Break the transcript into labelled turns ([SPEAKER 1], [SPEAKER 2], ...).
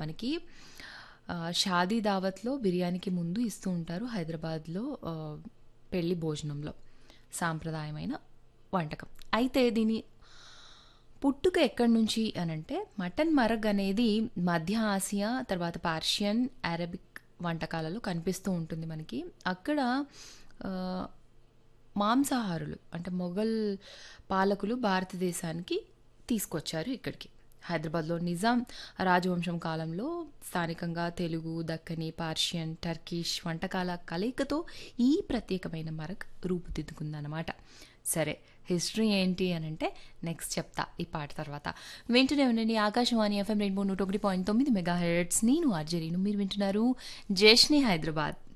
[SPEAKER 1] మనకి ఆ, షాదీ దావత్లో బిర్యానీకి ముందు ఇస్తూ ఉంటారు హైదరాబాద్లో ఆ, పెళ్లి భోజనంలో సాంప్రదాయమైన వంటకం అయితే దీని పుట్టుక ఎక్కడి నుంచి అనంటే మటన్ మరగ్ అనేది మధ్య ఆసియా తర్వాత పార్షియన్ అరబిక్ వంటకాలలో కనిపిస్తూ ఉంటుంది మనకి అక్కడ ఆ, మాంసాహారులు అంటే మొఘల్ పాలకులు భారతదేశానికి తీసుకొచ్చారు ఇక్కడికి హైదరాబాద్లో నిజాం రాజవంశం కాలంలో స్థానికంగా తెలుగు దక్కని పార్షియన్ టర్కిష్ వంటకాల కలయికతో ఈ ప్రత్యేకమైన మరక్ రూపుదిద్దుకుందన్నమాట సరే హిస్టరీ ఏంటి అని అంటే నెక్స్ట్ చెప్తా ఈ పాట తర్వాత వింటూనే ఉండండి ఆకాశవాణి ఎఫ్ఎం రెండు నూట ఒకటి పాయింట్ తొమ్మిది మెగా హెడ్స్ నేను ఆర్జరీను మీరు వింటున్నారు జేష్ని హైదరాబాద్